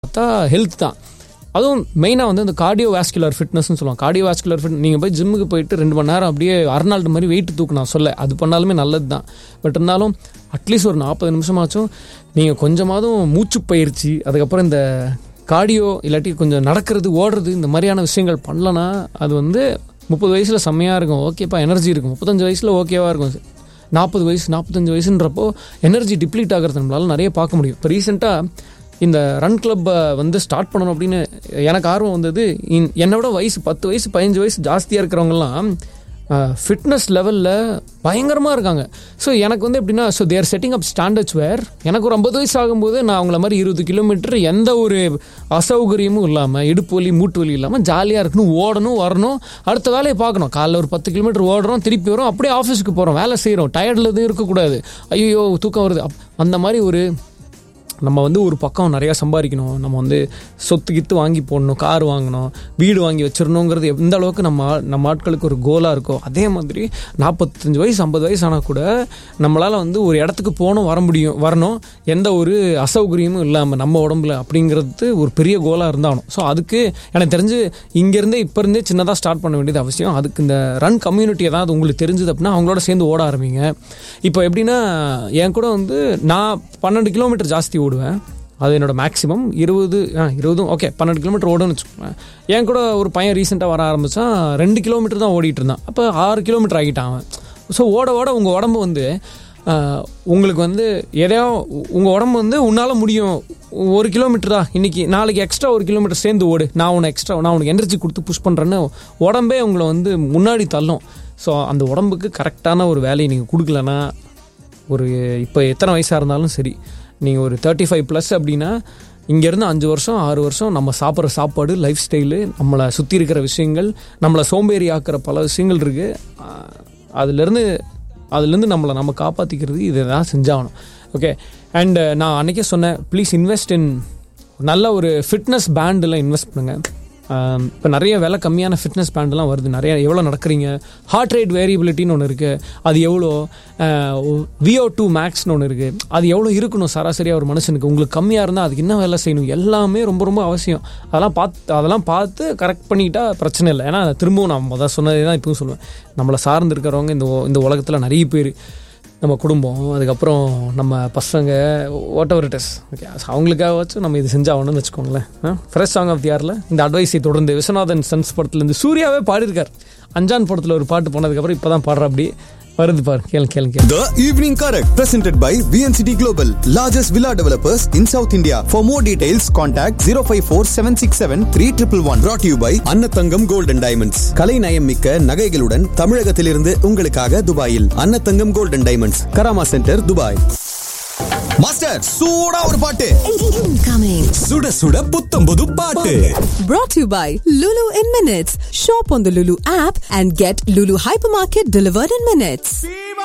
பார்த்தா ஹெல்த் தான் அதுவும் மெயினாக வந்து இந்த கார்டியோ வாஸ்குலர் ஃபிட்னஸ்னு சொல்லுவாங்க கார்டியோ வாஸ்குலர் ஃபிட் நீங்கள் போய் ஜிம்முக்கு போயிட்டு ரெண்டு மணி நேரம் அப்படியே அர்னால்டு மாதிரி வெயிட் தூக்கணும் சொல்ல அது பண்ணாலுமே நல்லது தான் பட் இருந்தாலும் அட்லீஸ்ட் ஒரு நாற்பது நிமிஷமாச்சும் நீங்கள் கொஞ்சமாவது மூச்சு பயிற்சி அதுக்கப்புறம் இந்த கார்டியோ இல்லாட்டி கொஞ்சம் நடக்கிறது ஓடுறது இந்த மாதிரியான விஷயங்கள் பண்ணலன்னா அது வந்து முப்பது வயசில் செம்மையாக இருக்கும் ஓகேப்பா எனர்ஜி இருக்கும் முப்பத்தஞ்சு வயசில் ஓகேவாக இருக்கும் நாற்பது வயசு நாற்பத்தஞ்சு வயசுன்றப்போ எனர்ஜி டிப்ளீட் ஆகிறது நம்மளால நிறைய பார்க்க முடியும் இப்போ ரீசெண்டாக இந்த ரன் கிளப்பை வந்து ஸ்டார்ட் பண்ணணும் அப்படின்னு எனக்கு ஆர்வம் வந்தது இன்- என்னை விட வயசு பத்து வயசு பதினஞ்சு வயசு ஜாஸ்தியாக இருக்கிறவங்கலாம் ஃபிட்னஸ் லெவலில் பயங்கரமாக இருக்காங்க ஸோ எனக்கு வந்து எப்படின்னா so there setting up standards where எனக்கு ஒரு ஐம்பது வயசு ஆகும்போது நான் அவங்கள மாதிரி இருபது கிலோமீட்டர் எந்த ஒரு அசௌகரியமும் இல்லாமல் இடுப்பு வலி மூட்டு வலி இல்லாமல் ஜாலியாக இருக்கணும் ஓடணும் வரணும் அடுத்த வேலையை பார்க்கணும் காலைல ஒரு பத்து கிலோமீட்டர் ஓடுறோம் திருப்பி வரோம் அப்படியே ஆஃபீஸுக்கு போகிறோம் வேலை செய்கிறோம் டயர்டில் எதுவும் இருக்கக்கூடாது ஐயோ தூக்கம் வருது அப்- அந்த மாதிரி ஒரு நம்ம வந்து ஒரு பக்கம் நிறையா சம்பாதிக்கணும் நம்ம வந்து சொத்து கித்து வாங்கி போடணும் கார் வாங்கணும் வீடு வாங்கி வச்சிடணுங்கிறது எந்த அளவுக்கு நம்ம ஆ- நம்ம ஆட்களுக்கு ஒரு கோலாக இருக்கோ அதே மாதிரி நாற்பத்தஞ்சு வயசு ஐம்பது வயசு ஆனால் கூட நம்மளால் வந்து ஒரு இடத்துக்கு போகணும் வர முடியும் வரணும் எந்த ஒரு அசௌகரியமும் இல்லாமல் நம்ம உடம்புல அப்படிங்கிறது ஒரு பெரிய கோலாக இருந்தாகணும் ஸோ அதுக்கு எனக்கு தெரிஞ்சு இங்கேருந்தே இப்போ இருந்தே சின்னதாக ஸ்டார்ட் பண்ண வேண்டியது அவசியம் அதுக்கு இந்த ரன் கம்யூனிட்டி ஏதாவது உங்களுக்கு தெரிஞ்சது அப்படின்னா அவங்களோட சேர்ந்து ஓட ஆரம்பிங்க இப்போ எப்படின்னா என் கூட வந்து நான் பன்னெண்டு கிலோமீட்டர் ஜாஸ்தி ஓடுவேன் அது என்னோட மேக்ஸிமம் இருபது ஆ இருபதும் ஓகே பன்னெண்டு கிலோமீட்டர் ஓடுன்னு வச்சுக்கோங்க என் கூட ஒரு பையன் ரீசெண்டாக வர ஆரம்பித்தான் ரெண்டு கிலோமீட்டர் தான் ஓடிட்டு இருந்தான் அப்போ ஆறு கிலோமீட்டர் ஆகிட்டான் அவன் ஸோ ஓட ஓட உங்கள் உடம்பு வந்து ஆ, உங்களுக்கு வந்து எதையோ உங்கள் உடம்பு வந்து உன்னால் முடியும் ஒரு கிலோமீட்டர் தான் இன்னைக்கு நாளைக்கு எக்ஸ்ட்ரா ஒரு கிலோமீட்டர் சேர்ந்து ஓடு நான் உனக்கு எக்ஸ்ட்ரா நான் உனக்கு எனர்ஜி கொடுத்து புஷ் பண்ணுறேன்னு உடம்பே உங்களை வந்து முன்னாடி தள்ளும் ஸோ அந்த உடம்புக்கு கரெக்டான ஒரு வேலையை நீங்கள் கொடுக்கலன்னா ஒரு இப்போ எத்தனை வயசாக இருந்தாலும் சரி நீங்கள் ஒரு தேர்ட்டி ஃபைவ் ப்ளஸ் அப்படின்னா இங்கேருந்து அஞ்சு வருஷம் ஆறு வருஷம் நம்ம சாப்பிட்ற சாப்பாடு லைஃப் ஸ்டைலு நம்மளை சுற்றி இருக்கிற விஷயங்கள் நம்மளை சோம்பேறி ஆக்குற பல விஷயங்கள் இருக்குது அதுலேருந்து அதுலேருந்து நம்மளை நம்ம காப்பாற்றிக்கிறது இதை தான் செஞ்சாகணும் ஓகே அண்ட் நான் அன்றைக்கே சொன்னேன் ப்ளீஸ் இன்வெஸ்ட் இன் நல்ல ஒரு ஃபிட்னஸ் பேண்டில் இன்வெஸ்ட் பண்ணுங்கள் இப்போ நிறைய விலை கம்மியான ஃபிட்னஸ் பேண்ட்லாம் வருது நிறைய எவ்வளோ நடக்கிறீங்க ஹார்ட் ரேட் வேரியபிலிட்டின்னு ஒன்று இருக்குது அது எவ்வளோ விஓ டூ மேக்ஸ்னு ஒன்று இருக்குது அது எவ்வளோ இருக்கணும் சராசரியாக ஒரு மனுஷனுக்கு உங்களுக்கு கம்மியாக இருந்தால் அதுக்கு என்ன வேலை செய்யணும் எல்லாமே ரொம்ப ரொம்ப அவசியம் அதெல்லாம் பார்த்து அதெல்லாம் பார்த்து கரெக்ட் பண்ணிக்கிட்டா பிரச்சனை இல்லை ஏன்னா திரும்பவும் நான் முதல் சொன்னதே தான் இப்பவும் சொல்லுவேன் நம்மளை சார்ந்து இருக்கிறவங்க இந்த உ- இந்த உலகத்தில் நிறைய பேர் நம்ம குடும்பம் அதுக்கப்புறம் நம்ம பசங்க whatever it is okay அவங்களுக்காகவாச்சும் நம்ம இது செஞ்சாகணும்னு வச்சுக்கோங்களேன் ஃப்ரெஷ் சாங் ஆஃப் தியாரில் இந்த அட்வைஸை தொடர்ந்து விஸ்வநாதன் சன்ஸ் படத்துலேருந்து சூர்யாவே பாடியிருக்கார் அஞ்சான் படத்தில் ஒரு பாட்டு போனதுக்கப்புறம் இப்போ தான் பாடுற அப்படி வருது பாரு கேளு கேளு கேளு The Evening Correct, presented by VNCT Global, largest villa developers in South India. For more details, contact 054 767 3111. Brought to you by அன்னத்தங்கம் Gold and Diamonds. கலை நயம் மிக்க நகைகளுடன் தமிழகத்திலிருந்து உங்களுக்காக துபாயில் Annathangam Gold and Diamonds, Karama centre Dubai master சூடா ஒரு பாட்டு Incoming. சுட சுட புத்தம் புது பாட்டு Brought to you by Lulu in Minutes. Shop on the Lulu app and get Lulu Hypermarket delivered in minutes.